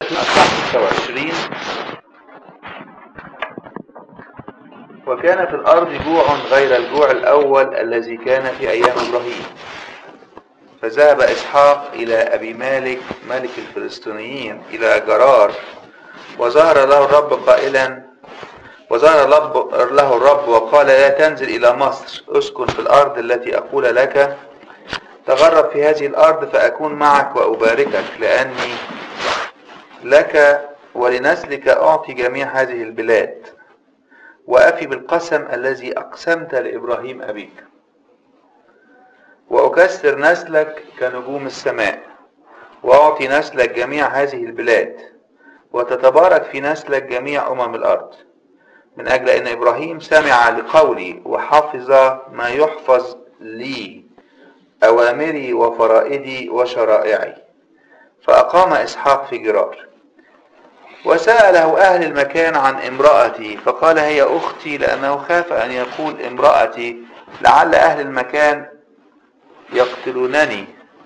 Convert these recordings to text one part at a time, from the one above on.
أصحاح 26 وكان في الأرض جوع غير الجوع الأول الذي كان في أيام إبراهيم فذهب إسحاق إلى أبي مالك ملك الفلسطينيين إلى جرار وظهر له الرب قائلا وظهر له الرب وقال لا تنزل إلى مصر اسكن في الأرض التي أقول لك تغرب في هذه الأرض فأكون معك وأباركك لأني لك ولنسلك أعطي جميع هذه البلاد وأفي بالقسم الذي أقسمت لإبراهيم أبيك وأكسر نسلك كنجوم السماء وأعطي نسلك جميع هذه البلاد وتتبارك في نسلك جميع أمم الأرض من أجل أن إبراهيم سمع لقولي وحفظ ما يحفظ لي أوامري وفرائدي وشرائعي فأقام إسحاق في جرار وسأله أهل المكان عن امرأتي فقال هي أختي لأنه خاف أن يقول امرأتي لعل أهل المكان يقتلونني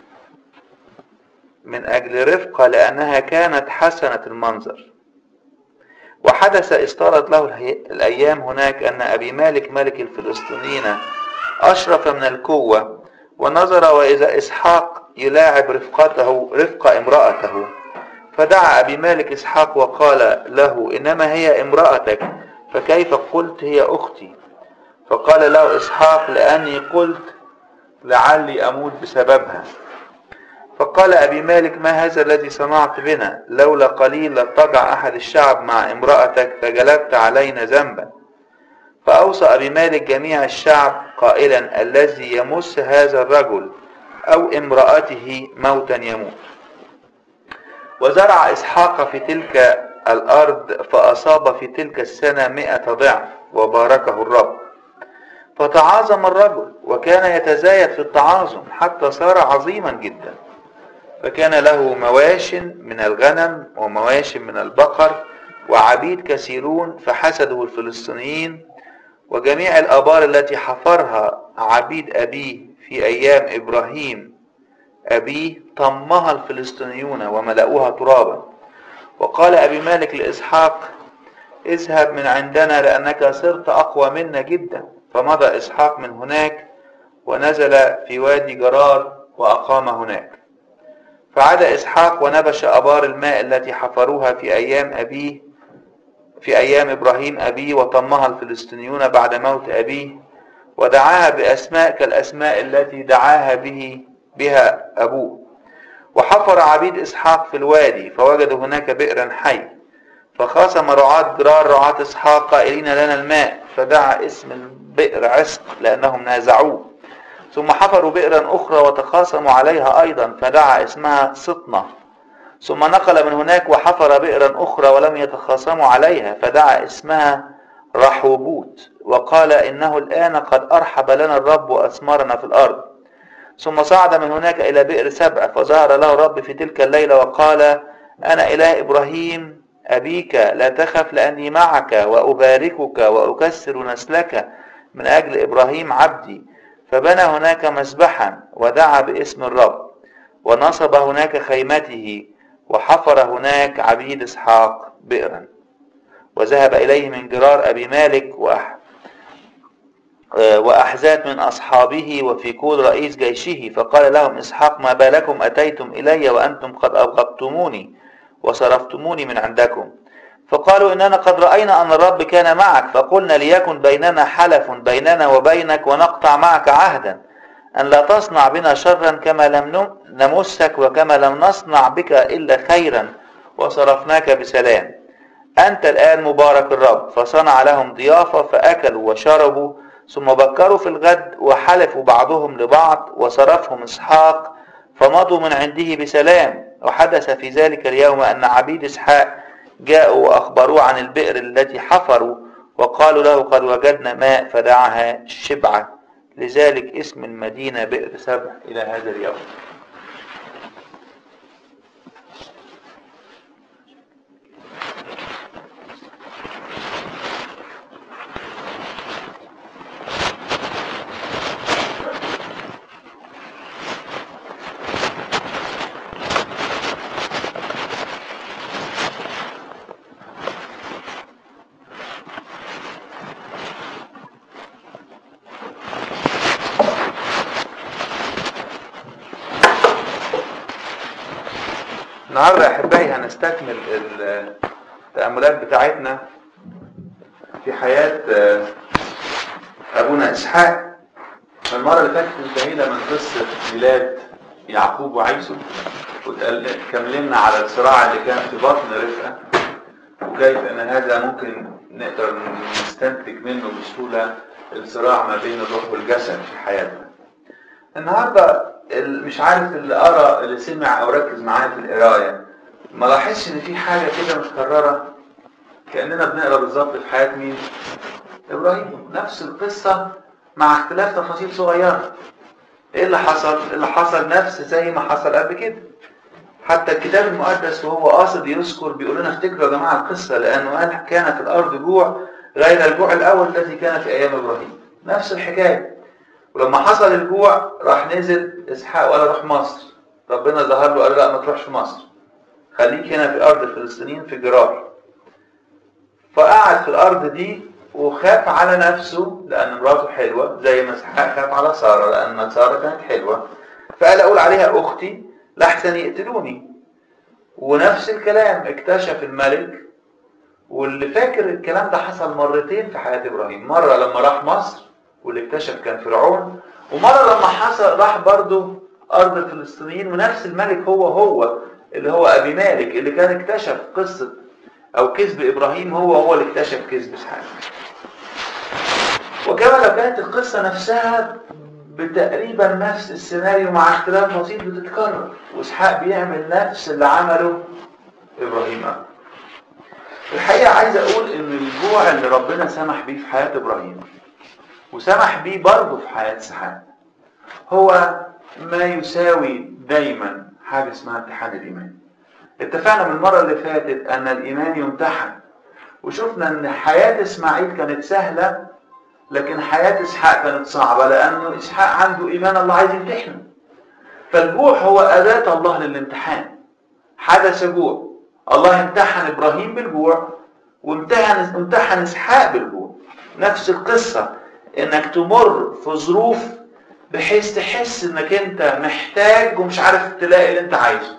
من أجل رفقة لأنها كانت حسنة المنظر وحدث استارت له الأيام هناك أن أبي مالك ملك الفلسطينيين أشرف من الكوة ونظر وإذا إسحاق يلاعب رفقته رفق امرأته فدعا أبي مالك إسحاق وقال له إنما هي امرأتك فكيف قلت هي أختي فقال له إسحاق لأني قلت لعلي أموت بسببها فقال أبي مالك ما هذا الذي صنعت بنا لولا قليل لاتجع أحد الشعب مع امرأتك فجلبت علينا ذنبا فأوصى أبي مالك جميع الشعب قائلا الذي يمس هذا الرجل أو امرأته موتا يموت وزرع إسحاق في تلك الأرض فأصاب في تلك السنة مئة ضعف وباركه الرب فتعاظم الرجل وكان يتزايد في التعاظم حتى صار عظيما جدا فكان له مواش من الغنم ومواش من البقر وعبيد كثيرون فحسده الفلسطينيين وجميع الآبار التي حفرها عبيد أبيه في أيام إبراهيم أبيه طمها الفلسطينيون وملأوها ترابا وقال أبي مالك لإسحاق اذهب من عندنا لأنك صرت أقوى منا جدا فمضى إسحاق من هناك ونزل في وادي جرار وأقام هناك فعاد إسحاق ونبش أبار الماء التي حفروها في أيام أبيه في أيام إبراهيم أبيه وطمها الفلسطينيون بعد موت أبيه ودعاها بأسماء كالأسماء التي دعاها به بها أبوه وحفر عبيد إسحاق في الوادي فوجدوا هناك بئرا حي فخاصم رعاة جرار رعاة إسحاق قائلين لنا الماء فدعا اسم البئر عسق لأنهم نازعوه ثم حفروا بئرا أخرى وتخاصموا عليها أيضا فدعا اسمها سطنة ثم نقل من هناك وحفر بئرا أخرى ولم يتخاصموا عليها فدعا اسمها رحوبوت وقال إنه الآن قد أرحب لنا الرب وأثمرنا في الأرض ثم صعد من هناك إلى بئر سبع فظهر له الرب في تلك الليلة وقال أنا إله إبراهيم أبيك لا تخف لأني معك وأباركك وأكسر نسلك من أجل إبراهيم عبدي فبنى هناك مسبحا ودعا باسم الرب ونصب هناك خيمته وحفر هناك عبيد إسحاق بئرا وذهب إليه من جرار أبي مالك وأح وأحزاب من أصحابه وفي كل رئيس جيشه فقال لهم إسحاق ما بالكم أتيتم إلي وأنتم قد أبغضتموني وصرفتموني من عندكم فقالوا إننا قد رأينا أن الرب كان معك فقلنا ليكن بيننا حلف بيننا وبينك ونقطع معك عهدا أن لا تصنع بنا شرا كما لم نمسك وكما لم نصنع بك إلا خيرا وصرفناك بسلام أنت الآن مبارك الرب فصنع لهم ضيافة فأكلوا وشربوا ثم بكروا في الغد وحلفوا بعضهم لبعض وصرفهم إسحاق فمضوا من عنده بسلام وحدث في ذلك اليوم أن عبيد إسحاق جاءوا وأخبروه عن البئر التي حفروا وقالوا له قد وجدنا ماء فدعها شبعة لذلك اسم المدينة بئر سبع إلى هذا اليوم النهارده يا احبائي هنستكمل التأملات بتاعتنا في حياة أبونا إسحاق المرة اللي فاتت انتهينا من قصة ميلاد يعقوب وعيسو وكملنا على الصراع اللي كان في بطن رفقة وكيف أن هذا ممكن نقدر نستنتج منه بسهولة الصراع ما بين الروح والجسد في حياتنا النهارده مش عارف اللي قرا اللي سمع او ركز معايا في القرايه ما لاحظش ان في حاجه كده متكرره كاننا بنقرا بالظبط في حياه مين ابراهيم نفس القصه مع اختلاف تفاصيل صغيره ايه اللي حصل اللي حصل نفس زي ما حصل قبل كده حتى الكتاب المقدس وهو قاصد يذكر بيقول لنا افتكروا يا جماعه القصه لانه قال كان في الارض جوع غير الجوع الاول الذي كان في ايام ابراهيم نفس الحكايه ولما حصل الجوع راح نزل اسحاق وقال روح مصر ربنا ظهر له قال لا ما تروحش مصر خليك هنا في ارض الفلسطينيين في جرار فقعد في الارض دي وخاف على نفسه لان مراته حلوه زي ما اسحاق خاف على ساره لان ساره كانت حلوه فقال اقول عليها اختي لاحسن يقتلوني ونفس الكلام اكتشف الملك واللي فاكر الكلام ده حصل مرتين في حياه ابراهيم مره لما راح مصر واللي اكتشف كان فرعون ومرة لما حصل راح برضه أرض الفلسطينيين ونفس الملك هو هو اللي هو أبي مالك اللي كان اكتشف قصة أو كذب إبراهيم هو هو اللي اكتشف كذب إسحاق وكما لو كانت القصة نفسها بتقريبا نفس السيناريو مع اختلاف بسيط بتتكرر وإسحاق بيعمل نفس اللي عمله إبراهيم أبو. الحقيقة عايز أقول إن الجوع اللي ربنا سمح بيه في حياة إبراهيم وسمح بيه برضه في حياة سحاب هو ما يساوي دايما حاجة اسمها امتحان الإيمان اتفقنا من المرة اللي فاتت أن الإيمان يمتحن وشفنا أن حياة إسماعيل كانت سهلة لكن حياة إسحاق كانت صعبة لأنه إسحاق عنده إيمان الله عايز يمتحنه فالجوع هو أداة الله للامتحان حدث جوع الله امتحن إبراهيم بالجوع وامتحن امتحن إسحاق بالجوع نفس القصة انك تمر في ظروف بحيث تحس انك انت محتاج ومش عارف تلاقي اللي انت عايزه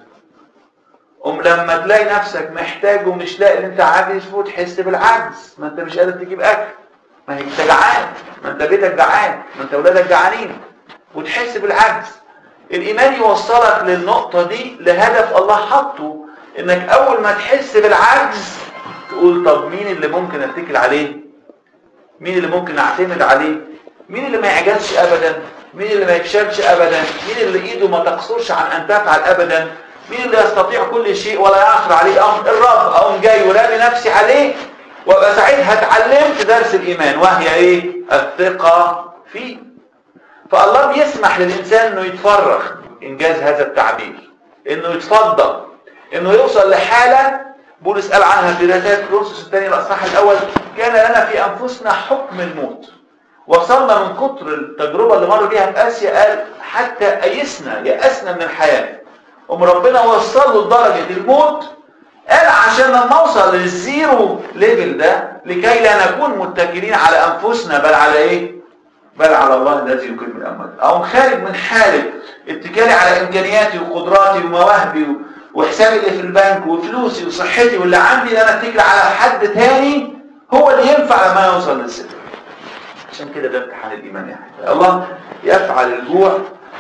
ام لما تلاقي نفسك محتاج ومش لاقي اللي انت عايزه وتحس بالعجز ما انت مش قادر تجيب اكل ما هي انت جعان ما انت بيتك جعان ما انت ولادك جعانين وتحس بالعجز الايمان يوصلك للنقطه دي لهدف الله حطه انك اول ما تحس بالعجز تقول طب مين اللي ممكن اتكل عليه مين اللي ممكن اعتمد عليه مين اللي ما يعجزش ابدا مين اللي ما يفشلش ابدا مين اللي ايده ما تقصرش عن ان تفعل ابدا مين اللي يستطيع كل شيء ولا يعثر عليه امر الرب اقوم جاي ورامي نفسي عليه وابقى ساعتها اتعلمت درس الايمان وهي ايه الثقه فيه فالله بيسمح للانسان انه يتفرغ انجاز هذا التعبير انه يتفضل انه يوصل لحاله بولس قال عنها في رسالة كورنثوس الثاني الأصحاح الأول كان لنا في أنفسنا حكم الموت وصلنا من كتر التجربة اللي مر بيها في آسيا قال حتى أيسنا يأسنا من الحياة أم ربنا وصل له لدرجة الموت قال عشان لما أوصل للزيرو ليفل ده لكي لا نكون متكلين على أنفسنا بل على إيه؟ بل على الله الذي يقيم الأموات أو خارج من حالة اتكالي على إمكانياتي وقدراتي ومواهبي وحسابي اللي في البنك وفلوسي وصحتي واللي عندي ان انا اتكل على حد تاني هو اللي ينفع لما يوصل للسر عشان كده ده امتحان الايمان يعني الله يفعل الجوع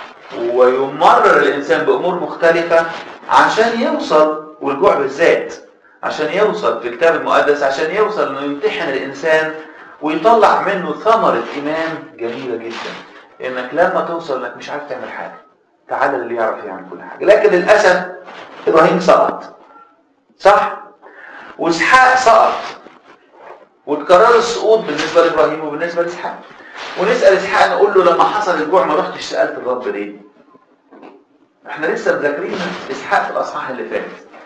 ويمرر الانسان بامور مختلفه عشان يوصل والجوع بالذات عشان يوصل في الكتاب المقدس عشان يوصل انه يمتحن الانسان ويطلع منه ثمره ايمان جميله جدا انك لما توصل انك مش عارف تعمل حاجه تعالى اللي يعرف يعمل كل حاجه لكن للاسف ابراهيم سقط صح واسحاق سقط وتكرر السقوط بالنسبه لابراهيم وبالنسبه لاسحاق ونسال اسحاق نقول له لما حصل الجوع ما رحتش سالت الرب ليه احنا لسه مذاكرين اسحاق في الاصحاح اللي فات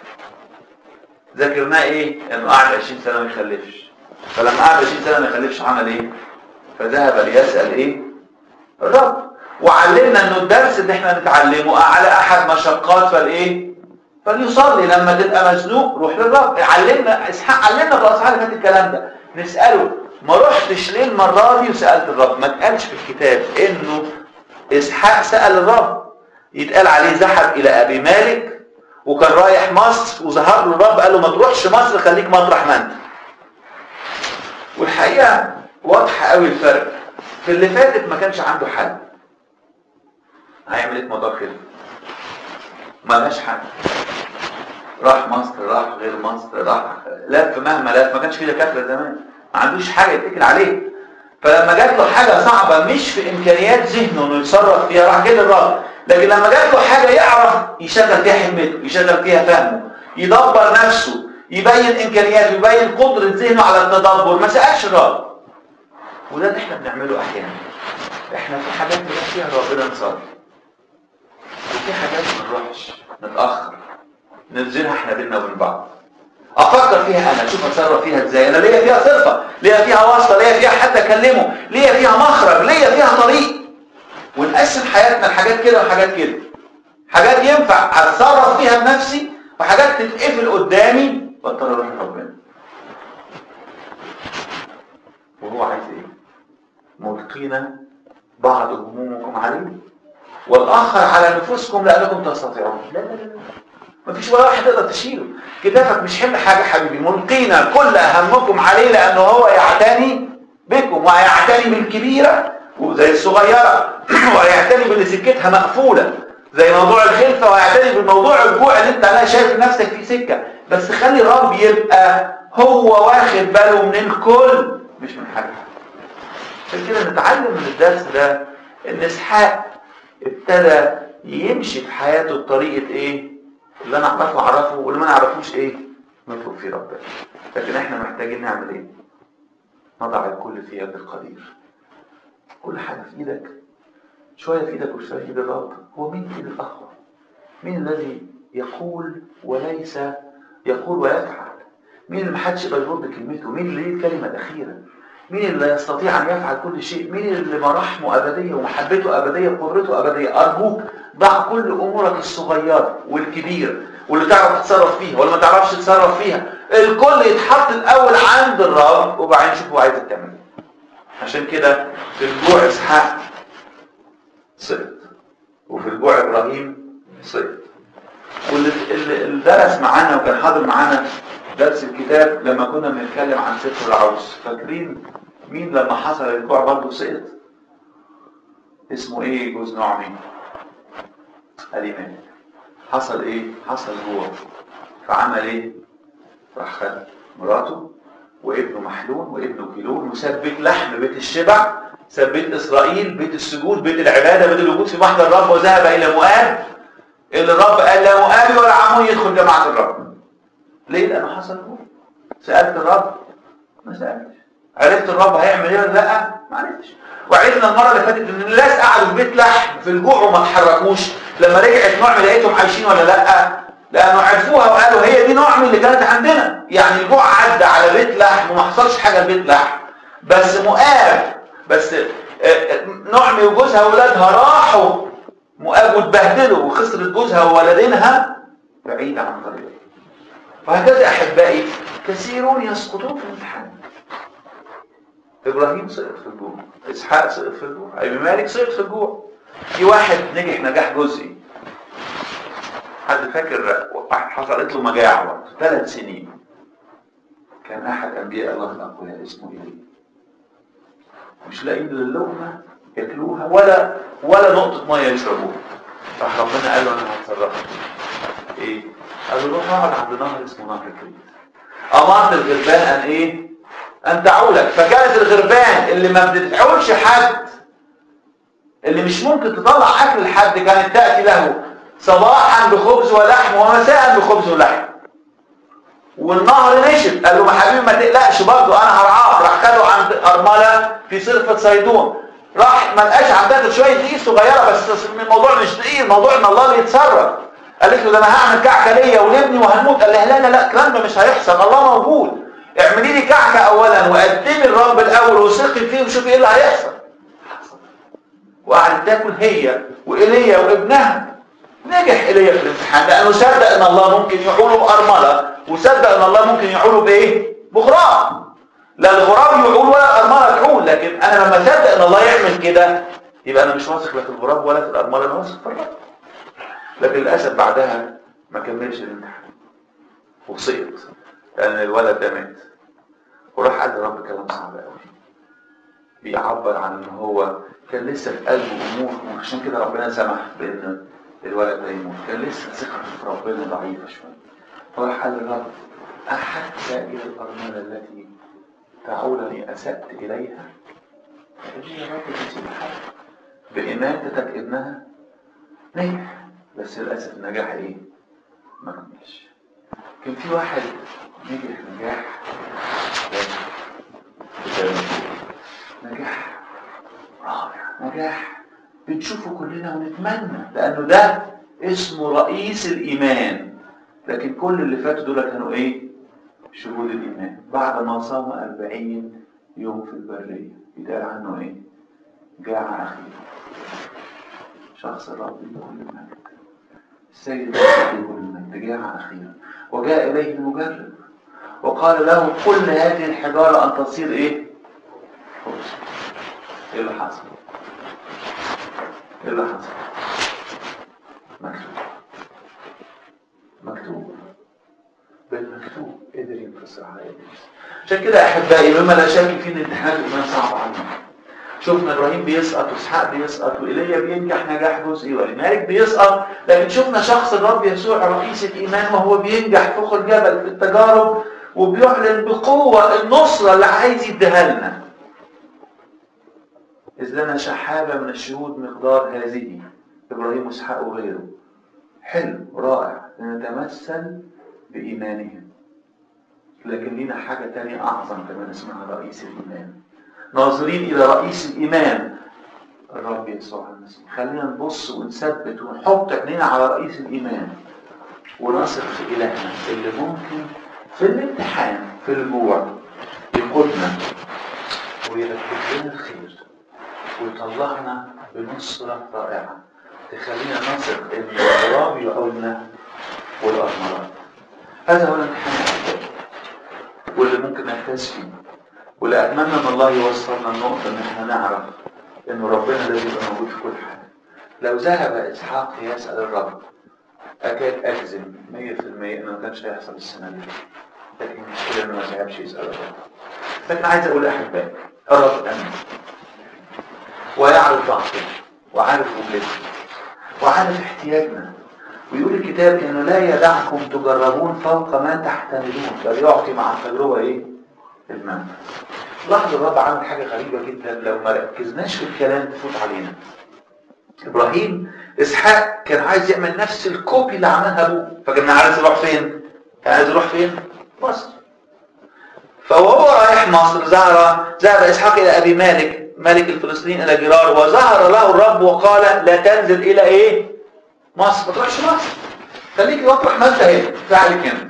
ذاكرناه ايه انه قعد 20 سنه ما يخلفش فلما قعد 20 سنه ما يخلفش عمل ايه فذهب ليسال ايه الرب وعلمنا انه الدرس اللي احنا نتعلمه على احد مشقات فالايه فليصلي لما تبقى مزنوق روح للرب علمنا اسحاق علمنا في الاصحاح اللي فات الكلام ده نساله ما رحتش ليه المره دي وسالت الرب ما اتقالش في الكتاب انه اسحاق سال الرب يتقال عليه ذهب الى ابي مالك وكان رايح مصر وظهر له الرب قال له ما تروحش مصر خليك مطرح ما انت والحقيقه واضحه قوي الفرق في اللي فاتت ما كانش عنده حل هيعمل ايه في موضوع كده ما لهاش حل راح مصر راح غير مصر راح لف مهما لف ما كانش فيه دكاتره زمان ما عندوش حاجه يتكل عليه فلما جات له حاجه صعبه مش في امكانيات ذهنه انه يتصرف فيها راح جه للرب لكن لما جات له حاجه يعرف يشغل فيها حمته يشغل فيها فهمه يدبر نفسه يبين امكانياته يبين قدره ذهنه على التدبر ما سالش الرب وده اللي احنا بنعمله احيانا احنا في حاجات بنروح فيها ربنا نصلي وفي حاجات ما نروحش نتاخر ننزلها احنا بينا وبين بعض افكر فيها انا اشوف اتصرف فيها ازاي انا ليا فيها صرفه ليا فيها واسطه ليا فيها حد اكلمه ليا فيها مخرج ليا فيها طريق ونقسم حياتنا لحاجات كده وحاجات كده حاجات ينفع اتصرف فيها بنفسي وحاجات تتقفل قدامي واضطر اروح لربنا وهو عايز ايه ملقينا بعض همومكم عليه والاخر على نفوسكم لانكم تستطيعون لا لا لا مفيش ولا واحد يقدر تشيله كتافك مش حمل حاجه حبيبي ملقينا كل اهمكم عليه لانه هو يعتني بكم ويعتني بالكبيره وزي الصغيره ويعتني باللي سكتها مقفوله زي موضوع الخلفه ويعتني بالموضوع الجوع اللي انت انا شايف نفسك في سكه بس خلي الرب يبقى هو واخد باله من الكل مش من حاجه عشان كده نتعلم من الدرس ده ان اسحاق ابتدى يمشي في حياته بطريقه ايه اللي انا اعرفه اعرفه واللي ما نعرفوش ايه نطلب فيه ربنا لكن احنا محتاجين نعمل ايه نضع الكل في يد القدير كل حاجه في ايدك شويه في ايدك وشويه في ايد الرب هو مين في ايد الاخر مين الذي يقول وليس يقول ويفعل مين اللي محدش يقدر يرد كلمته مين اللي ليه الكلمه الاخيره مين اللي يستطيع ان يفعل كل شيء مين اللي مراحمه ابديه ومحبته ابديه وقدرته ابديه ارجوك ضع كل امورك الصغيره والكبيره واللي تعرف تتصرف فيها واللي ما تعرفش تتصرف فيها الكل يتحط الاول عند الرب وبعدين شوف هو عايز تعمل ايه عشان كده في الجوع اسحاق سقط وفي الجوع ابراهيم سقط واللي اللي درس معانا وكان حاضر معانا درس الكتاب لما كنا بنتكلم عن سفر العوز فاكرين مين لما حصل الجوع برضه سقط اسمه ايه جوز نعمي الإيمان حصل ايه حصل جوع فعمل ايه راح خد مراته وابنه محلول وابنه كيلون وساب بيت لحم بيت الشبع ساب بيت اسرائيل بيت السجود بيت العباده بيت الوجود في محضر الرب وذهب الى مؤاب اللي الرب قال لا مؤابي ولا عمون يدخل جماعه الرب ليه لانه حصل جوع سالت الرب ما سالتش عرفت الرب هيعمل ايه ولا لا ما عرفتش وعرفنا المره اللي فاتت ان الناس قعدوا في بيت لحم في الجوع وما اتحركوش لما رجعت نعمه لقيتهم عايشين ولا لا لانه عرفوها وقالوا هي دي نعمه اللي كانت عندنا يعني الجوع عدى على بيت لحم وما حصلش حاجه لبيت لحم بس مؤاب بس نعمه وجوزها واولادها راحوا مؤاب واتبهدلوا وخسرت جوزها وولدينها بعيد عن طريقه وهكذا احبائي كثيرون يسقطون في الامتحان ابراهيم سقط في الجوع اسحاق سقط في الجوع ابي مالك سقط في الجوع في واحد نجح نجاح جزئي حد فاكر واحد حصلت له مجاعه ثلاث سنين كان احد انبياء الله الاقوياء اسمه ايه مش لاقيين اللقمه ياكلوها ولا ولا نقطه ميه يشربوها راح ربنا قال له انا هتصرف ايه قال له روح اقعد عند نهر اسمه نهر كريت امرت الغربان ان ايه ان تعولك فكانت الغربان اللي ما بتتعولش حد اللي مش ممكن تطلع اكل لحد كانت تاتي له صباحا بخبز ولحم ومساء بخبز ولحم والنهر نشف قال له ما حبيبي ما تقلقش برضه انا هرعاك راح خده عند ارمله في صرفه صيدون راح ما لقاش عندها شويه دقيق صغيره بس الموضوع مش دقيق الموضوع ان الله اللي يتصرف قالت له ده انا هعمل كعكه ليا ولابني وهنموت قال لها لا لا لا الكلام ده مش هيحصل الله موجود اعملي لي كعكه اولا وقدمي الرب الاول وثقي فيه وشوفي ايه اللي هيحصل وقعدت تاكل هي وايليا وابنها نجح ايليا في الامتحان لانه صدق ان الله ممكن يعوله بارمله وصدق ان الله ممكن يعوله بايه بغراب لا الغراب يعول ولا الارمله تعول لكن انا لما صدق ان الله يعمل كده يبقى انا مش واثق لا في الغراب ولا في الارمله انا واثق في الرب لكن للاسف بعدها ما كملش الامتحان وسقط لان الولد ده مات وراح قال لرب كلام صعب قوي بيعبر عن ان هو كان لسه في قلبه امور وعشان كده ربنا سمح بان الولد ده يموت كان لسه ثقته في ربنا ضعيفه شويه فراح قال للرب احتى الى الارمله التي تعولني اسات اليها فقال يا رب تسيب حد بإماتتك ابنها نجح بس للأسف النجاح إيه؟ ما كملش كان في واحد نجح نجاح نجاح رائع نجاح بنشوفه كلنا ونتمنى لأنه ده اسمه رئيس الإيمان لكن كل اللي فاتوا دول كانوا إيه؟ شهود الإيمان بعد ما صام أربعين يوم في البرية يتقال عنه إيه؟ جاع أخيرا شخص الرب يقول المجد السيد يقول المجد جاع أخيرا وجاء إليه المجرب وقال له كل هذه الحجارة أن تصير إيه؟ خبز إيه اللي حصل؟ إيه اللي حصل؟ مكتوب مكتوب بالمكتوب قدر ينتصر على إبليس عشان كده أحبائي مما لا شك فيه إن امتحان الإيمان صعب علينا شفنا ابراهيم بيسقط واسحاق بيسقط وايليا بينجح نجاح جزئي والمالك بيسقط لكن شفنا شخص الرب يسوع رئيس الايمان وهو بينجح فوق الجبل في التجارب وبيعلن بقوه النصره اللي عايز يديها لنا اذ لنا شحابه من الشهود مقدار هذه ابراهيم واسحاق وغيره حلو رائع لنتمثل بايمانهم لكن لينا حاجه تانية اعظم كمان اسمها رئيس الايمان ناظرين إلى رئيس الإيمان الرب يسوع المسيح خلينا نبص ونثبت ونحط عينينا على رئيس الإيمان ونثق في إلهنا اللي ممكن في الامتحان في الجوع يقودنا ويرتب لنا الخير ويطلعنا بنصرة رائعة تخلينا نثق إن الرب يعولنا والأثمرات هذا هو الامتحان واللي ممكن نهتز فيه واللي اتمنى ان الله يوصلنا النقطة ان احنا نعرف ان ربنا لازم يبقى موجود في كل حاجة لو ذهب اسحاق يسأل الرب اكاد اجزم 100% انه ما كانش هيحصل السنة دي لكن المشكلة انه ما ذهبش يسأل الرب لكن عايز اقول احبائي الرب امين ويعرف ضعفنا وعارف وجودنا وعارف احتياجنا ويقول الكتاب انه لا يدعكم تجربون فوق ما تحتملون بل يعطي مع التجربة ايه المنفى لاحظ الرب عمل حاجة غريبة جدا لو ما ركزناش في الكلام تفوت علينا ابراهيم اسحاق كان عايز يعمل نفس الكوبي اللي عملها ابوه فكان عايز يروح فين كان عايز يروح فين مصر فوهو رايح مصر ظهر ذهب اسحاق الى ابي مالك ملك الفلسطينيين الى جرار وظهر له الرب وقال لا تنزل الى ايه مصر ما تروحش مصر خليك مطرح ما انت هنا فعلك هنا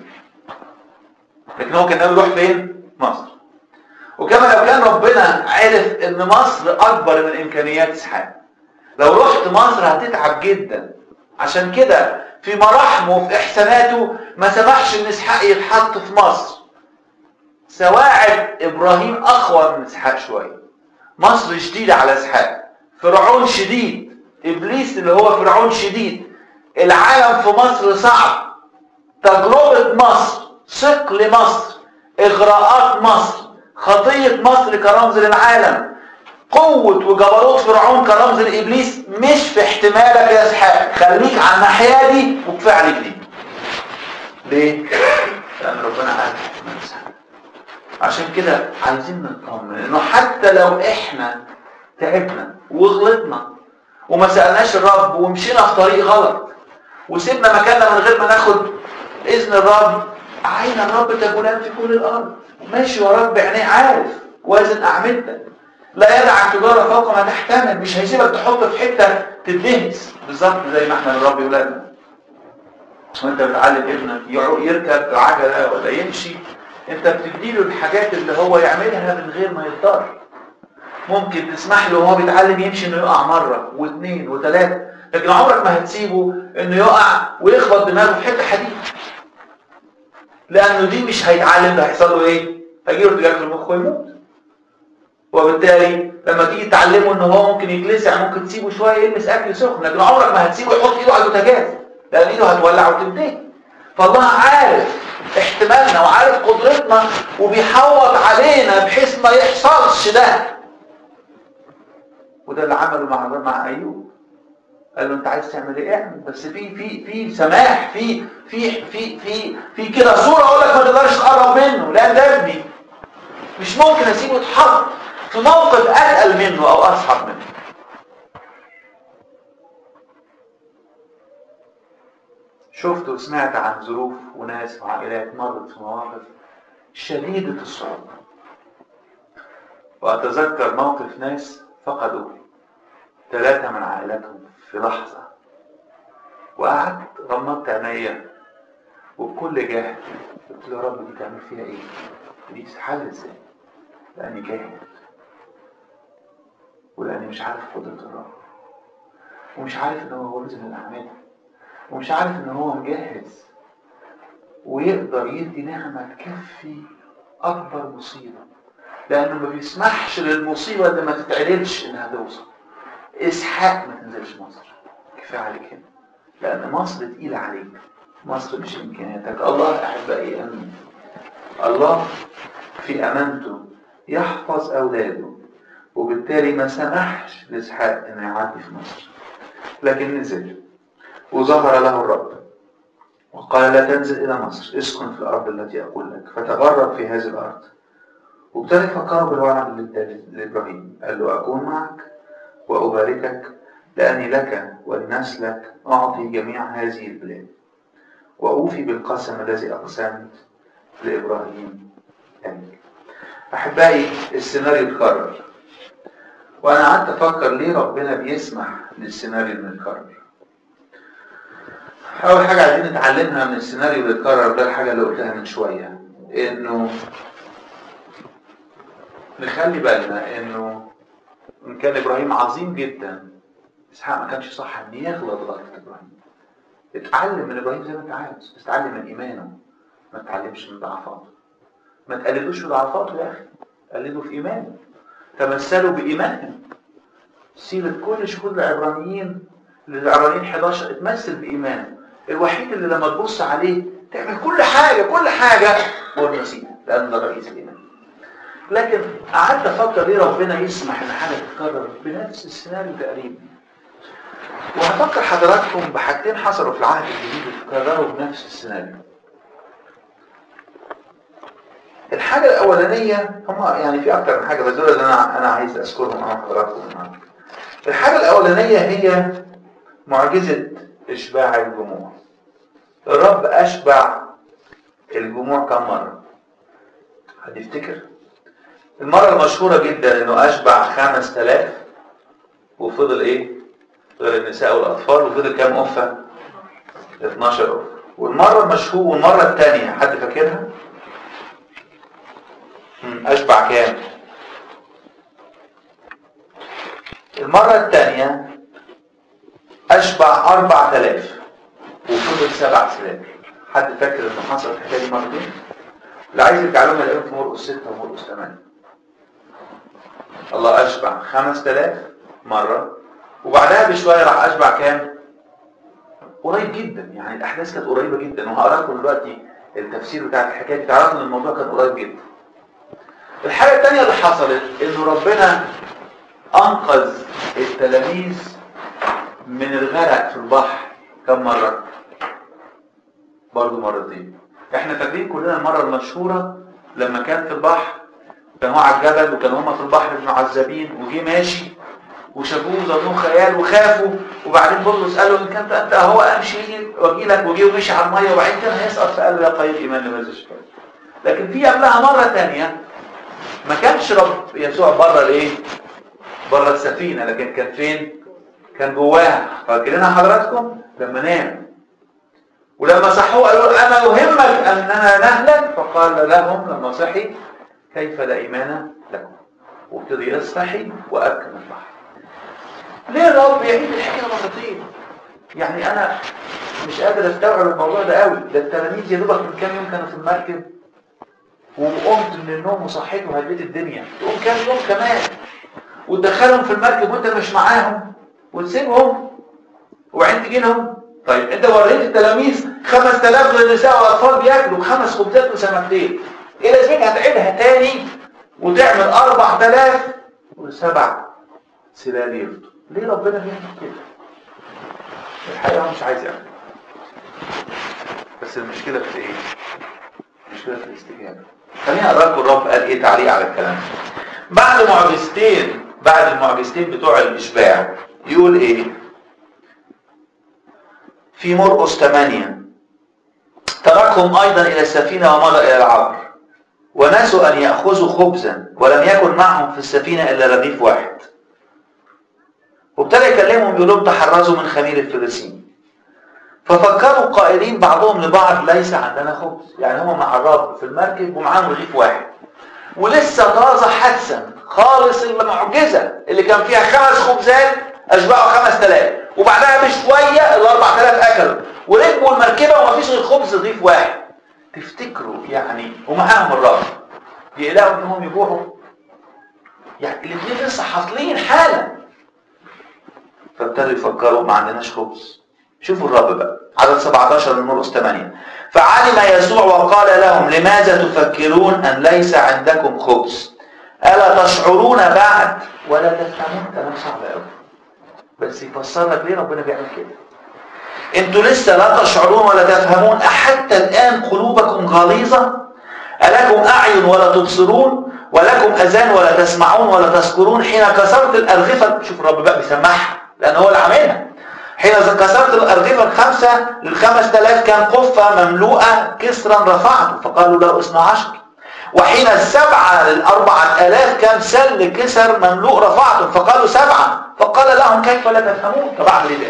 لكن هو كان ناوي يروح فين مصر وكما لو كان ربنا عرف ان مصر اكبر من امكانيات اسحاق لو رحت مصر هتتعب جدا عشان كده في مراحمه وفي احساناته ما سمحش ان اسحاق يتحط في مصر سواعد ابراهيم اقوى من اسحاق شويه مصر شديده على اسحاق فرعون شديد ابليس اللي هو فرعون شديد العالم في مصر صعب تجربه مصر ثقل مصر اغراءات مصر خطيه مصر كرمز للعالم قوة وجبروت فرعون كرمز لإبليس مش في احتمالك يا اسحاق خليك على الناحية دي وكفاية عليك دي ليه؟ لأن ربنا عارف احتمال اسحاق عشان كده عايزين نطمن انه حتى لو احنا تعبنا وغلطنا وما سألناش الرب ومشينا في طريق غلط وسيبنا مكاننا من غير ما ناخد إذن الرب عين الرب تجولان في كل الأرض ماشي وراك بعينيه عارف وازن أعمدتك لا يدعك تجارة فوق ما تحتمل مش هيسيبك تحط في حتة تدهس بالظبط زي ما احنا الرب يولادنا وانت بتعلم ابنك يركب عجلة ولا يمشي انت بتديله الحاجات اللي هو يعملها من غير ما يضطر ممكن تسمح له وهو بيتعلم يمشي انه يقع مرة واثنين وثلاثة لكن عمرك ما هتسيبه انه يقع ويخبط دماغه في حتة حديد لانه دي مش هيتعلم ده هيحصل له ايه هيجيله ارتجاج في المخ ويموت وبالتالي لما تيجي تعلمه ان هو ممكن يتلسع ممكن تسيبه شويه يلمس اكل سخن لكن عمرك ما هتسيبه يحط ايده على البوتاجاز لان ايده هتولع وتنتهي فالله عارف احتمالنا وعارف قدرتنا وبيحوط علينا بحيث ما يحصلش ده وده اللي عمله مع مع ايوب قال له انت عايز تعمل ايه اعمل بس في في في سماح في في في في في كده صوره اقول لك ما تقدرش تقرب منه لان ده ابني مش ممكن اسيبه يتحط في موقف اتقل منه او اصعب منه شفت وسمعت عن ظروف وناس وعائلات مرت في مواقف شديدة الصعوبة وأتذكر موقف ناس فقدوا ثلاثة من عائلاتهم في لحظة وقعدت غمضت عينيا وبكل جهد قلت له يا رب دي تعمل فيها ايه؟ دي حل ازاي؟ لأني جاهد ولأني مش عارف قدرة الرب ومش عارف إن هو ولد من الأعمال ومش عارف إن هو مجهز ويقدر يدي نعمة تكفي أكبر مصيبة لأنه ما بيسمحش للمصيبة اللي ما تتعدلش إنها توصل إسحاق ما تنزلش مصر كفاية عليك هنا لأن مصر تقيلة عليك مصر مش إمكانياتك الله أحبائي أمين الله في أمانته يحفظ أولاده وبالتالي ما سمحش لإسحاق إنه يعدي في مصر لكن نزل وظهر له الرب وقال لا تنزل إلى مصر اسكن في الأرض التي أقول لك فتغرب في هذه الأرض وابتدى يفكر بالوعد لإبراهيم قال له أكون معك وأباركك لأني لك ولنسلك أعطي جميع هذه البلاد وأوفي بالقسم الذي أقسمت لإبراهيم أمين أحبائي السيناريو اتكرر وأنا قعدت أفكر ليه ربنا بيسمح للسيناريو إنه يتكرر أول حاجة عايزين نتعلمها من السيناريو اللي اتكرر ده الحاجة اللي قلتها من شوية إنه نخلي بالنا إنه إن كان إبراهيم عظيم جدا إسحاق ما كانش صح إن يغلط غلطة إبراهيم اتعلم من إبراهيم زي ما أنت عاوز بس اتعلم من إيمانه ما تتعلمش من ضعفاته ما تقلدوش في ضعفاته يا أخي قلدوا في إيمانه تمثلوا بإيمانهم سيرة كل شهود العبرانيين للعبرانيين 11 اتمثل بإيمانه الوحيد اللي لما تبص عليه تعمل كل حاجة كل حاجة هو المسيح لأن ده رئيس الإيمان لكن قعدت أفكر ليه ربنا يسمح إن حاجة تتكرر بنفس السيناريو تقريبا وهفكر حضراتكم بحاجتين حصلوا في العهد الجديد اتكرروا بنفس السيناريو الحاجة الأولانية هم يعني في أكتر من حاجة بس دول اللي أنا أنا عايز أذكرهم أمام حضراتكم النهارده. الحاجة الأولانية هي معجزة إشباع الجموع. الرب أشبع الجموع كم مرة؟ حد يفتكر؟ المرة المشهورة جدا إنه أشبع 5000 وفضل إيه؟ غير النساء والأطفال وفضل كام أنثى؟ 12 أنثى. والمرة المشهورة والمرة الثانية حد فاكرها؟ أشبع كام المرة الثانية أشبع أربع تلاف وفضل سبع سلال حد فاكر إنه حصل الحكاية دي مرتين؟ اللي عايز يرجع لهم يلاقيهم في مرقس ستة ومرقس ثمانية الله أشبع خمس تلاف مرة وبعدها بشوية راح أشبع كام؟ قريب جدا يعني الأحداث كانت قريبة جدا وهقرا لكم دلوقتي التفسير بتاع الحكاية دي تعرفوا إن الموضوع كان قريب جدا الحاجة التانية اللي حصلت انه ربنا انقذ التلاميذ من الغرق في البحر كم مرة برضو مرتين احنا فاكرين كلنا المرة المشهورة لما كان في البحر كان هو على الجبل وكان هما في البحر معذبين وجي ماشي وشافوه ظنوه خيال وخافوا وبعدين بطرس قال له ان كنت انت هو امشي واجي لك وجي ومشي على الميه وبعدين كان هيسقط فقال له يا قيد ايمان لماذا شفاك لكن في قبلها مره ثانيه ما كانش رب يسوع بره الايه بره السفينه لكن كان فين كان جواها فاكرينها حضراتكم لما نام ولما صحوه قالوا انا يهمك اننا نهلك فقال لهم لما صحي كيف لا ايمان لكم وابتدي يصحي واكل البحر ليه الرب يعيد الحكايه مرتين يعني انا مش قادر استوعب الموضوع ده قوي ده التلاميذ يا دوبك من كام يوم كانوا في المركب وقمت من النوم وصحيت وهديت الدنيا تقوم كام يوم كمان وتدخلهم في المركب وانت مش معاهم وتسيبهم وبعدين تجي لهم طيب انت وريت التلاميذ 5000 للنساء والاطفال بياكلوا خمس خبزات وسمكتين ايه لازمتها تعيدها تاني وتعمل 4000 وسبع سلال يفضوا ليه ربنا بيعمل كده الحقيقه هو مش عايز يعمل بس المشكله في ايه المشكله في الاستجابه خليني اقرا لكم الرب قال ايه تعليق على الكلام بعد معجزتين بعد المعجزتين بتوع الاشباع يقول ايه في مرقس 8 تركهم ايضا الى السفينه ومضى الى العبر ونسوا ان ياخذوا خبزا ولم يكن معهم في السفينه الا رغيف واحد وابتدى يكلمهم يقول لهم تحرزوا من خمير الفريسين ففكروا قائلين بعضهم لبعض ليس عندنا خبز يعني هم مع الرب في المركب ومعاهم رغيف واحد ولسه طازه حدسا خالص المعجزه اللي كان فيها خمس خبزات اشبعوا خمس تلاف وبعدها بشويه ال 4000 اكلوا وركبوا المركبه ومفيش غير خبز رغيف واحد تفتكروا يعني ومعاهم الرب يقلقوا انهم يجوعوا يعني الاثنين لسه حاصلين حالا فابتدوا يفكروا ما عندناش خبز شوفوا الرب بقى عدد 17 من مرقس 8 فعلم يسوع وقال لهم لماذا تفكرون ان ليس عندكم خبز الا تشعرون بعد ولا تفهمون كلام صعب قوي بس يفسر لك ليه ربنا بيعمل كده انتوا لسه لا تشعرون ولا تفهمون احتى الان قلوبكم غليظه ألكم أعين ولا تبصرون ولكم أذان ولا تسمعون ولا تذكرون حين كسرت الأرغفة شوف الرب بقى بيسمعها لأن هو اللي عاملها حين كسرت الأرغفة الخمسة للخمس تلاف كان قفة مملوءة كسرا رفعته فقالوا له اثنا عشر وحين السبعة للأربعة آلاف كان سل كسر مملوء رفعته فقالوا سبعة فقال لهم كيف لا تفهمون طب أعمل إيه ده؟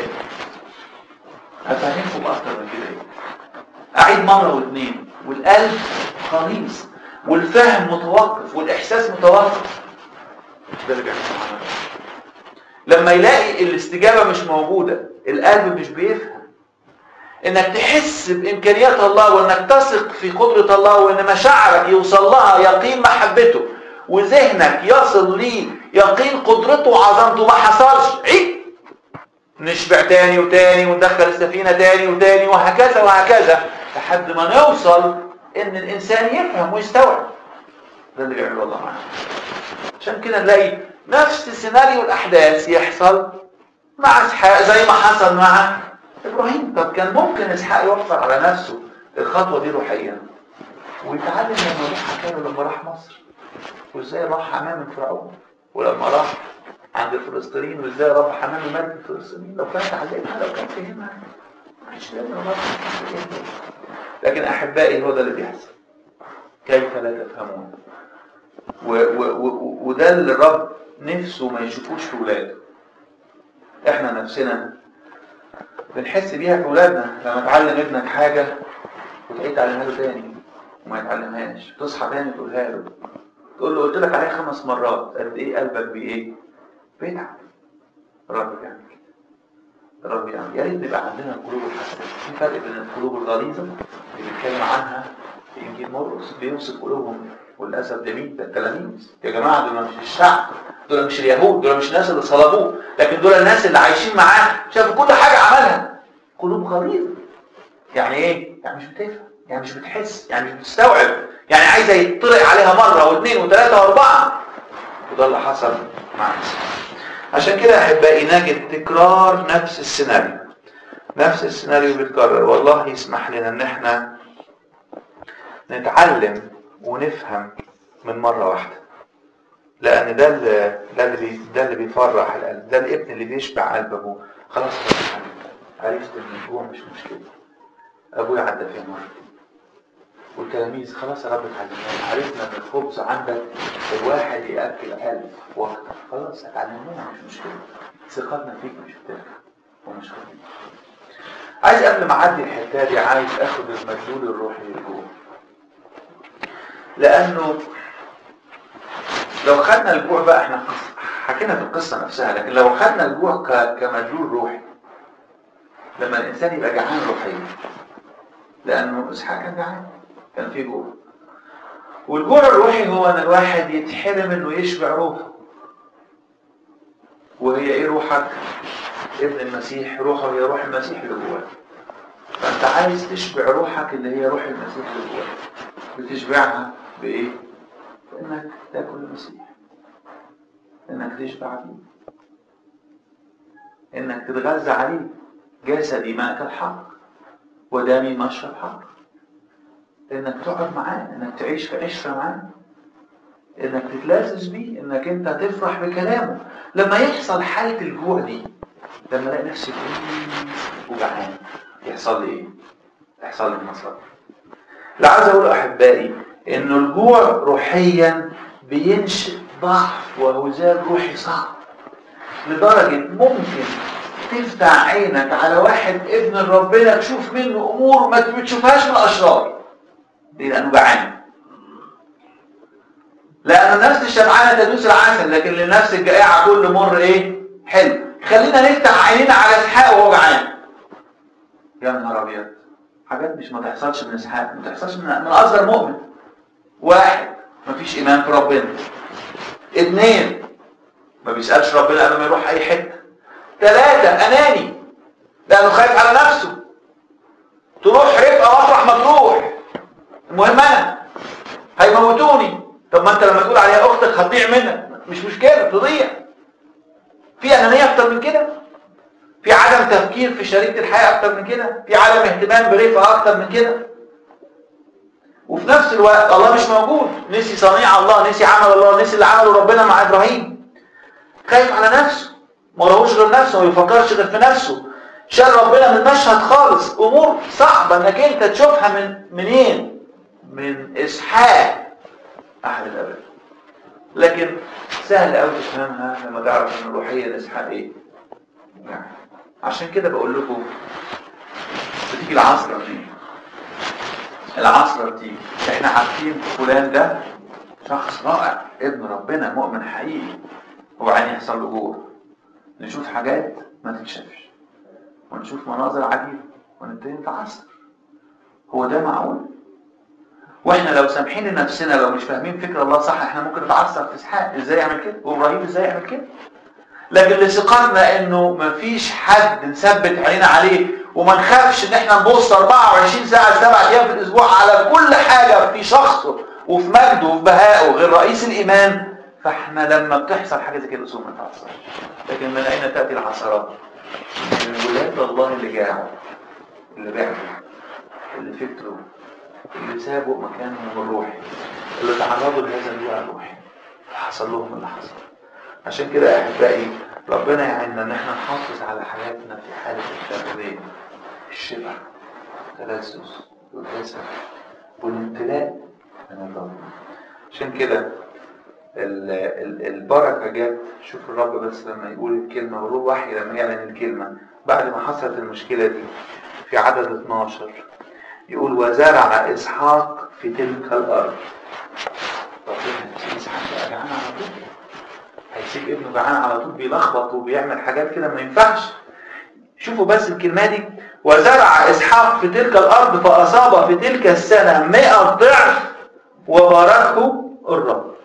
هفهمكم أكتر من كده إيه؟ أعيد مرة واثنين والقلب خليص والفهم متوقف والإحساس متوقف ده اللي بيحصل معانا لما يلاقي الاستجابة مش موجودة القلب مش بيفهم انك تحس بامكانيات الله وانك تثق في قدرة الله وان مشاعرك يوصل لها يقين محبته وذهنك يصل ليه يقين قدرته وعظمته ما حصلش عيد نشبع تاني وتاني وندخل السفينة تاني وتاني وهكذا وهكذا لحد ما نوصل ان الانسان يفهم ويستوعب ده اللي بيعمله الله معانا عشان كده نلاقي نفس سيناريو الاحداث يحصل مع اسحاق زي ما حصل مع ابراهيم طب كان ممكن اسحاق يوفر على نفسه الخطوه دي روحيا ويتعلم لما راح حكاله لما راح مصر وازاي راح حماه من فرعون ولما راح عند الفلسطينيين وازاي راح حماه من ملك الفلسطينيين لو كان اتعلمها لو كان فهمها مش لازم لكن احبائي هو ده اللي بيحصل كيف لا تفهمون و و و وده اللي الرب نفسه ما يشوفوش في ولاده احنا نفسنا بنحس بيها في ولادنا لما تعلم ابنك حاجة وتعيد تعلمها له تاني وما يتعلمهاش تصحى تاني تقولها له تقول له قلت لك عليها خمس مرات قد ايه قلبك بايه بيتعب الرب بيعمل كده الرب بيعمل يا ريت يبقى عندنا القلوب الحساسه في فرق بين القلوب الغليظه اللي بيتكلم عنها في انجيل مرقس بيوصف قلوبهم وللاسف ده مين ده التلاميذ يا جماعه دول مش الشعب دول مش اليهود دول مش الناس اللي صلبوه لكن دول الناس اللي عايشين معاه شافوا كل حاجه عملها قلوب غليظه يعني ايه يعني مش بتفهم يعني مش بتحس يعني مش بتستوعب يعني عايزه يطلع عليها مره واثنين وثلاثه واربعه وده اللي حصل مع عشان كده احبائي نجد تكرار نفس السيناريو نفس السيناريو بيتكرر والله يسمح لنا ان احنا نتعلم ونفهم من مرة واحدة لأن ده اللي ده اللي بي ده اللي بيفرح القلب ده الابن اللي بيشبع قلب أبوه خلاص عرفت إن الجوع مش مشكلة أبويا عدى فيها مرة والتلاميذ خلاص يا رب اتعلمنا عرفنا إن الخبز عندك الواحد يأكل ألف وأكتر خلاص اتعلمناها مش مشكلة ثقتنا فيك مش هتفرق ومش خطير عايز قبل ما أعدي الحتة دي عايز آخد المدلول الروحي لجوه لانه لو خدنا الجوع بقى احنا حكينا في القصة نفسها لكن لو خدنا الجوع كمدلول روحي لما الانسان يبقى جعان روحيا لانه اسحاق كان جعان كان في جوع والجوع الروحي هو ان الواحد يتحرم انه يشبع روحه وهي ايه روحك ابن المسيح روحه هي روح المسيح اللي جواه فانت انت عايز تشبع روحك اللي هي روح المسيح اللي جواك بتشبعها بايه انك تاكل المسيح انك تشبع بيه انك تتغذى عليه جسدي ماكل حق ودمي مشرب حق انك تقعد معاه انك تعيش في عشره معاه انك تتلذذ بيه انك انت تفرح بكلامه لما يحصل حاله الجوع دي لما الاقي نفسي وجعان يحصل لي ايه يحصل لي مصاب اللي عايز اقوله احبائي انه الجوع روحيا بينشئ ضعف وهزال روحي صعب لدرجة ممكن تفتح عينك على واحد ابن ربنا تشوف منه امور ما بتشوفهاش من الاشرار ليه لانه جعان لان النفس الشبعانه تدوس العسل لكن للنفس الجائعه كل مر ايه حلو خلينا نفتح عينينا على اسحاق وهو جعان يا نهار ابيض حاجات مش ما تحصلش من اسحاق ما تحصلش من من اصغر مؤمن واحد ما فيش ايمان في ربنا اثنين ما بيسالش ربنا قبل ما يروح اي حته ثلاثه اناني لانه خايف على نفسه تروح رفقه وافرح ما تروح المهم انا هيموتوني طب ما انت لما تقول عليها اختك هتضيع منك مش مشكله تضيع في انانيه اكتر من كده في عدم تفكير في شريكه الحياه اكتر من كده في عدم اهتمام برفقه اكتر من كده وفي نفس الوقت الله مش موجود نسي صنيع الله نسي عمل الله نسي اللي عمله ربنا مع ابراهيم خايف على نفسه ما لهوش غير نفسه ما بيفكرش غير في نفسه شال ربنا من المشهد خالص امور صعبه انك انت تشوفها من منين من اسحاق احد الاباء لكن سهل قوي تفهمها لما تعرف ان الروحيه لاسحاق ايه يعني عشان كده بقول لكم بتيجي العصر دي العصر دي احنا عارفين فلان ده شخص رائع ابن ربنا مؤمن حقيقي وبعدين يحصل له جوع نشوف حاجات ما تتشافش ونشوف مناظر عجيبه ونبتدي نتعصر هو ده معقول واحنا لو سامحين لنفسنا لو مش فاهمين فكر الله صح احنا ممكن نتعصر في اسحاق ازاي يعمل كده وابراهيم ازاي يعمل كده لكن لثقتنا انه مفيش حد نثبت عينينا عليه وما نخافش ان احنا نبص 24 ساعه 7 ايام في الاسبوع على كل حاجه في شخصه وفي مجده وفي بهائه غير رئيس الايمان فاحنا لما بتحصل حاجه زي كده اصول ما نتعصرش لكن من اين تاتي العثرات؟ من ولاد الله اللي جاعوا اللي بعدوا اللي فكروا اللي سابوا مكانهم الروحي اللي تعرضوا لهذا الجوع الروحي حصل لهم اللي حصل عشان كده يا احبائي ربنا يعيننا ان احنا نحافظ على حياتنا في حاله التغذيه الشبع التلذذ والجسد والامتلاء من الرب عشان كده البركه جت شوف الرب بس لما يقول الكلمه والروح وحي لما يعلن الكلمه بعد ما حصلت المشكله دي في عدد 12 يقول وزرع اسحاق في تلك الارض ربنا هيسيب اسحاق بقى جعان على طول هيسيب ابنه جعان على طول بيلخبط وبيعمل حاجات كده ما ينفعش شوفوا بس الكلمه دي وزرع اسحاق في تلك الارض فاصاب في تلك السنه 100 ضعف وباركه الرب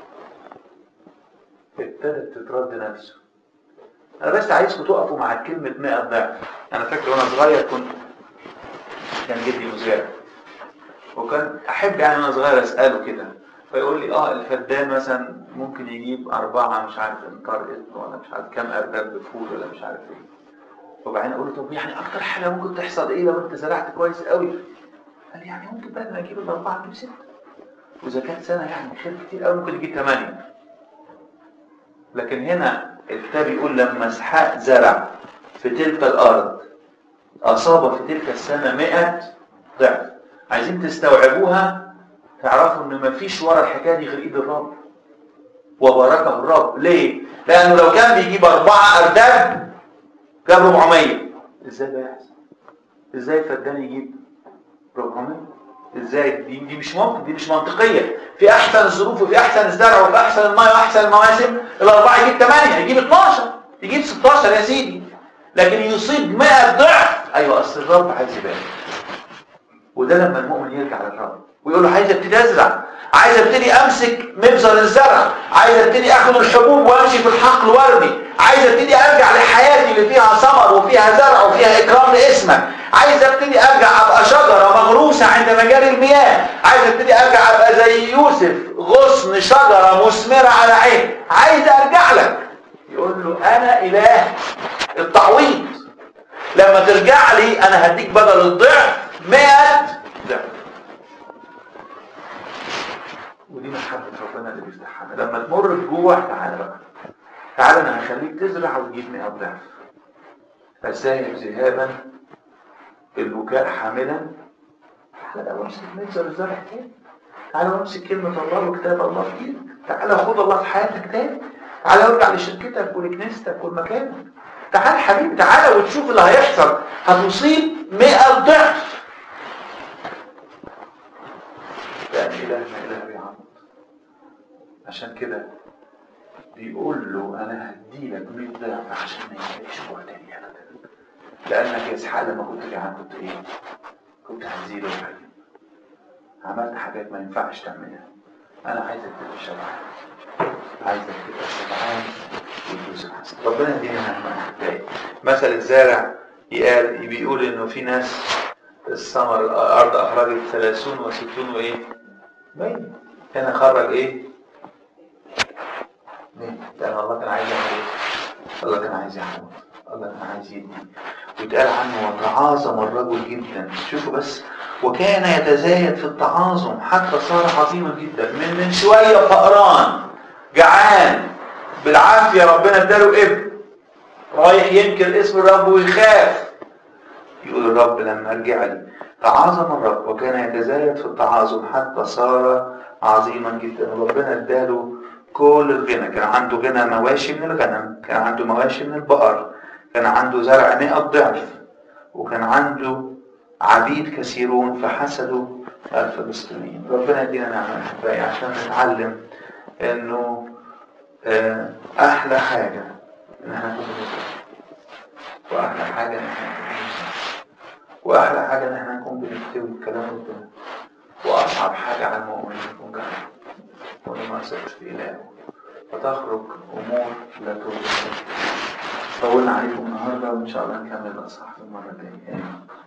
ابتدت تترد نفسه انا بس عايزكم تقفوا مع كلمه 100 ضعف انا فاكر وانا صغير كنت كان جدي مزارع وكان احب يعني وانا صغير اساله كده فيقول لي اه الفدان مثلا ممكن يجيب أربعة مش عارف انكار اسم ولا مش عارف كام أرداب بفول ولا مش عارف ايه وبعدين اقول له طب يعني اكتر حاجة ممكن تحصل ايه لو انت زرعت كويس قوي قال لي يعني ممكن بدل ما اجيب الأربعة اجيب ستة وإذا كانت سنة يعني خير كتير قوي ممكن يجيب ثمانية لكن هنا الكتاب يقول لما اسحاق زرع في تلك الأرض أصاب في تلك السنة 100 ضعف عايزين تستوعبوها تعرفوا ان مفيش ورا الحكايه دي غير ايد الرب وباركه الرب ليه لانه لو كان بيجيب اربعه ارداب كان 400 ازاي ده يحصل ازاي الفدان يجيب 400 ازاي دي, دي مش ممكن دي مش منطقيه في احسن الظروف وفي احسن الزرع وفي احسن الميه واحسن المواسم الاربعه يجيب 8 يجيب 12 يجيب 16 يا سيدي لكن يصيب 100 ضعف ايوه اصل الرب عايز يبارك وده لما المؤمن يرجع للرب ويقول له عايز ابتدي ازرع عايز ابتدي امسك مبذر الزرع عايز ابتدي اخد الحبوب وامشي في الحقل وارمي عايز ابتدي ارجع لحياتي اللي فيها ثمر وفيها زرع وفيها اكرام لاسمك عايز ابتدي ارجع ابقى شجره مغروسه عند مجاري المياه عايز ابتدي ارجع ابقى زي يوسف غصن شجره مثمره على عين عايز ارجع لك يقول له انا اله التعويض لما ترجع لي انا هديك بدل الضعف 100 ضعف ودي محبة ربنا اللي بيفتحها لما تمر بجوع تعالى بقى تعالى انا هخليك تزرع وتجيب 100 ضعف الذاهب ذهابا البكاء حاملا تعالى بقى وامسك مبذر الزرع تاني تعالى وامسك كلمة الله وكتاب الله في ايدك تعالى خد الله في حياتك تاني تعالى ارجع لشركتك ولكنيستك ولمكانك تعال حبيبي تعالى وتشوف اللي هيحصل هتصيب 100 ضعف لأن إلهنا إله بيعمل عشان كده بيقول له أنا هديلك 100 ضعف عشان ما يبقاش جوع تاني أبدا لأنك يا إسحاق لما كنت جعان كنت إيه؟ كنت هزيل وحاجة عملت حاجات ما ينفعش تعملها أنا عايزك تبقى شبعان عايزك تبقى شبعان وتدوس الحسن ربنا يدينا نعمة أحبائي مثل الزارع يقال بيقول إنه في ناس الثمر الأرض أخرجت ثلاثون وستون وإيه؟ مين؟ هنا خرج إيه؟ مين؟ لأن الله كان عايز يعمل إيه؟ الله كان عايز يعمل الله كان عايز يدي ويتقال عنه وتعاظم الرجل جدا شوفوا بس وكان يتزايد في التعاظم حتى صار عظيما جدا من من شوية فقران جعان بالعافية ربنا اداله ابن رايح ينكر اسم الرب ويخاف يقول الرب لما ارجع لي تعاظم الرب وكان يتزايد في التعاظم حتى صار عظيما جدا ربنا اداله كل الغنى كان عنده غنى مواشي من الغنم كان عنده مواشي من البقر كان عنده زرع مئة ضعف وكان عنده عبيد كثيرون فحسدوا الفلسطينيين ربنا يدينا نعمة أحبائي عشان نتعلم انه احلى حاجة ان احنا نكون بنزرع واحلى حاجة ان احنا نكون بنزرع واحلى حاجة ان احنا نكون بنكتب الكلام ربنا واصعب حاجة على المؤمن يكون جهل وانه ما يثقش في الهه فتخرج امور لا ترضي طولنا عليكم النهارده وان شاء الله نكمل الاصحاح في المره الجايه